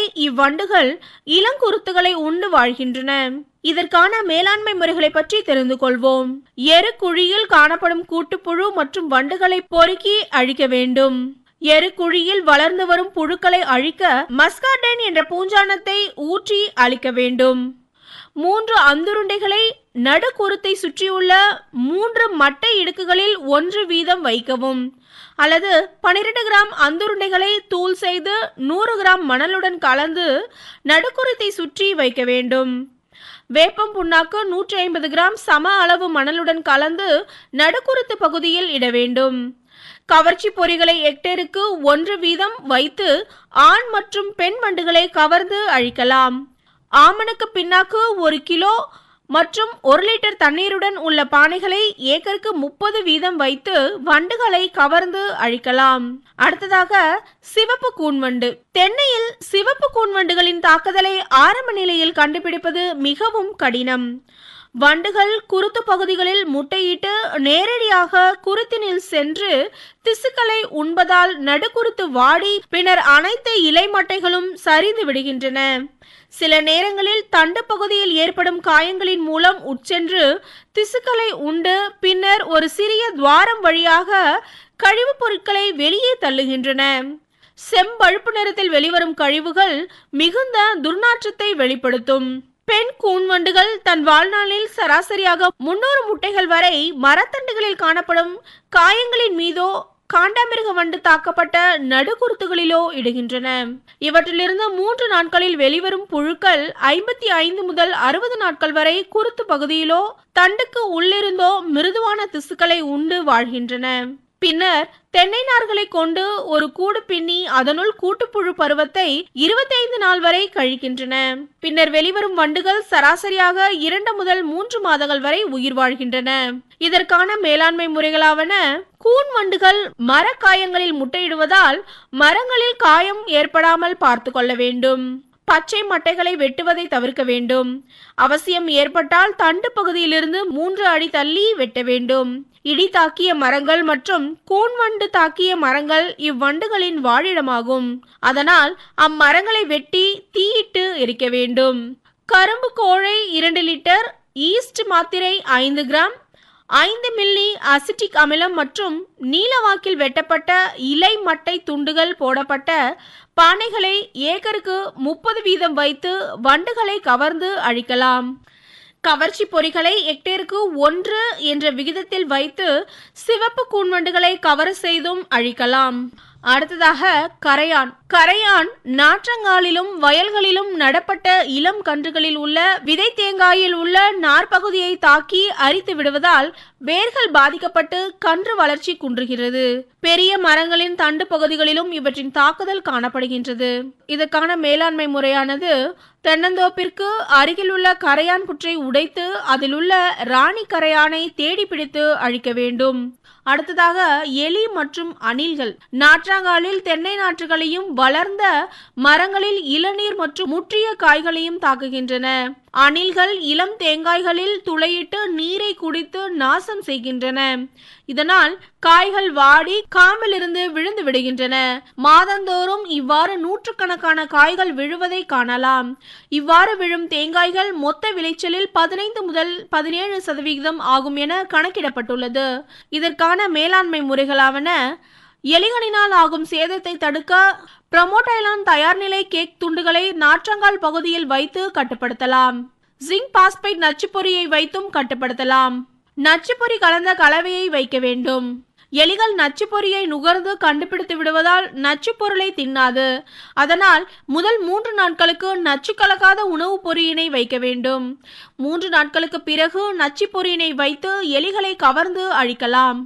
இவ்வண்டுகள் இளங்குருத்துகளை உண்டு வாழ்கின்றன இதற்கான மேலாண்மை முறைகளை பற்றி தெரிந்து கொள்வோம் எரு குழியில் காணப்படும் கூட்டுப்புழு மற்றும் வண்டுகளை பொறுக்கி அழிக்க வேண்டும் எரு குழியில் வளர்ந்து வரும் புழுக்களை அழிக்க மஸ்கார்டைன் என்ற பூஞ்சானத்தை ஊற்றி அழிக்க வேண்டும் மூன்று அந்துருண்டைகளை நடுக்குருத்தை சுற்றியுள்ள மூன்று மட்டை இடுக்குகளில் ஒன்று வீதம் வைக்கவும் அல்லது 12 கிராம் அந்துருண்டைகளை தூள் செய்து நூறு கிராம் மணலுடன் கலந்து நடுக்குருத்தை சுற்றி வைக்க வேண்டும் வேப்பம் புண்ணாக்கு நூற்றி ஐம்பது கிராம் சம அளவு மணலுடன் கலந்து நடுக்குருத்து பகுதியில் இட வேண்டும் கவர்ச்சி பொறிகளை ஹெக்டேருக்கு ஒன்று வீதம் வைத்து ஆண் மற்றும் பெண் வண்டுகளை கவர்ந்து அழிக்கலாம் ஆமணக்கு பின்னாக்கு ஒரு கிலோ மற்றும் ஒரு லிட்டர் தண்ணீருடன் உள்ள பானைகளை ஏக்கருக்கு முப்பது வீதம் வைத்து வண்டுகளை கவர்ந்து அழிக்கலாம் அடுத்ததாக சிவப்பு கூன்வண்டு தென்னையில் சிவப்பு கூன்வண்டுகளின் தாக்குதலை ஆரம்ப நிலையில் கண்டுபிடிப்பது மிகவும் கடினம் வண்டுகள் குருத்து பகுதிகளில் முட்டையிட்டு நேரடியாக குருத்தினில் சென்று திசுக்களை உண்பதால் நடுக்குருத்து வாடி பின்னர் அனைத்து இலை மட்டைகளும் சரிந்து விடுகின்றன சில நேரங்களில் தண்டு பகுதியில் ஏற்படும் காயங்களின் மூலம் உட்சென்று திசுக்களை உண்டு பின்னர் ஒரு சிறிய துவாரம் வழியாக கழிவுப் பொருட்களை வெளியே தள்ளுகின்றன செம்பழுப்பு நிறத்தில் வெளிவரும் கழிவுகள் மிகுந்த துர்நாற்றத்தை வெளிப்படுத்தும் பெண் கூன்வண்டுகள் தன் வாழ்நாளில் சராசரியாக முன்னூறு முட்டைகள் வரை மரத்தண்டுகளில் காணப்படும் காயங்களின் மீதோ காண்டாமிருக வண்டு தாக்கப்பட்ட நடுகுருத்துகளிலோ இடுகின்றன இவற்றிலிருந்து மூன்று நாட்களில் வெளிவரும் புழுக்கள் ஐம்பத்தி ஐந்து முதல் அறுபது நாட்கள் வரை குருத்து பகுதியிலோ தண்டுக்கு உள்ளிருந்தோ மிருதுவான திசுக்களை உண்டு வாழ்கின்றன பின்னர் தென்னை நார்களை கொண்டு ஒரு கூடு பின்னி அதனுள் கூட்டுப்புழு பருவத்தை இருபத்தைந்து நாள் வரை கழிக்கின்றன பின்னர் வெளிவரும் வண்டுகள் சராசரியாக இரண்டு முதல் மூன்று மாதங்கள் வரை உயிர் வாழ்கின்றன இதற்கான மேலாண்மை முறைகளாவன கூன் வண்டுகள் மர காயங்களில் முட்டையிடுவதால் மரங்களில் காயம் ஏற்படாமல் பார்த்து கொள்ள வேண்டும் பச்சை மட்டைகளை வெட்டுவதை தவிர்க்க வேண்டும் அவசியம் ஏற்பட்டால் தண்டு பகுதியிலிருந்து மூன்று அடி தள்ளி வெட்ட வேண்டும் இடி தாக்கிய மரங்கள் மற்றும் கூன்வண்டு தாக்கிய மரங்கள் இவ்வண்டுகளின் வாழிடமாகும் அதனால் அம்மரங்களை வெட்டி தீயிட்டு எரிக்க வேண்டும் கரும்பு கோழை இரண்டு லிட்டர் ஈஸ்ட் மாத்திரை ஐந்து கிராம் ஐந்து மில்லி அசிட்டிக் அமிலம் மற்றும் நீலவாக்கில் வெட்டப்பட்ட இலை மட்டை துண்டுகள் போடப்பட்ட பானைகளை ஏக்கருக்கு முப்பது வீதம் வைத்து வண்டுகளை கவர்ந்து அழிக்கலாம் கவர்ச்சி பொறிகளை ஹெக்டேருக்கு ஒன்று என்ற விகிதத்தில் வைத்து சிவப்பு கூன்வண்டுகளை கவர் செய்தும் அழிக்கலாம் அடுத்ததாக கரையான் கரையான் நாற்றங்காலிலும் வயல்களிலும் நடப்பட்ட இளம் கன்றுகளில் உள்ள விதை தேங்காயில் உள்ள நார்பகுதியை தாக்கி அரித்து விடுவதால் வேர்கள் பாதிக்கப்பட்டு கன்று வளர்ச்சி குன்றுகிறது பெரிய மரங்களின் தண்டு பகுதிகளிலும் இவற்றின் தாக்குதல் காணப்படுகின்றது இதற்கான மேலாண்மை முறையானது தென்னந்தோப்பிற்கு அருகில் உள்ள கரையான் புற்றை உடைத்து அதில் உள்ள ராணி கரையானை தேடி பிடித்து அழிக்க வேண்டும் அடுத்ததாக எலி மற்றும் அணில்கள் நாற்றாங்காலில் தென்னை நாற்றுகளையும் வளர்ந்த மரங்களில் இளநீர் மற்றும் முற்றிய காய்களையும் தாக்குகின்றன அணில்கள் இளம் தேங்காய்களில் துளையிட்டு நீரை குடித்து நாசம் செய்கின்றன இதனால் காய்கள் வாடி காம்பிலிருந்து விழுந்து விடுகின்றன மாதந்தோறும் இவ்வாறு நூற்றுக்கணக்கான காய்கள் விழுவதை காணலாம் இவ்வாறு விழும் தேங்காய்கள் மொத்த விளைச்சலில் பதினைந்து முதல் பதினேழு சதவிகிதம் ஆகும் என கணக்கிடப்பட்டுள்ளது இதற்கான மேலாண்மை முறைகளாவன எலிகளினால் ஆகும் சேதத்தை தடுக்க ப்ரமோடைலான் தயார்நிலை கேக் துண்டுகளை நாற்றங்கால் பகுதியில் வைத்து கட்டுப்படுத்தலாம் ஜிங்க் பாஸ்பைட் நச்சுப்பொறியை வைத்தும் கட்டுப்படுத்தலாம் நச்சுப்பொறி கலந்த கலவையை வைக்க வேண்டும் எலிகள் நச்சுப்பொறியை நுகர்ந்து கண்டுபிடித்து விடுவதால் நச்சு பொருளை தின்னாது அதனால் முதல் மூன்று நாட்களுக்கு நச்சு கலக்காத உணவுப் பொறியினை வைக்க வேண்டும் மூன்று நாட்களுக்கு பிறகு நச்சு பொறியினை வைத்து எலிகளை கவர்ந்து அழிக்கலாம்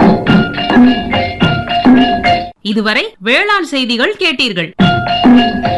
இதுவரை வேளாண் செய்திகள் கேட்டீர்கள்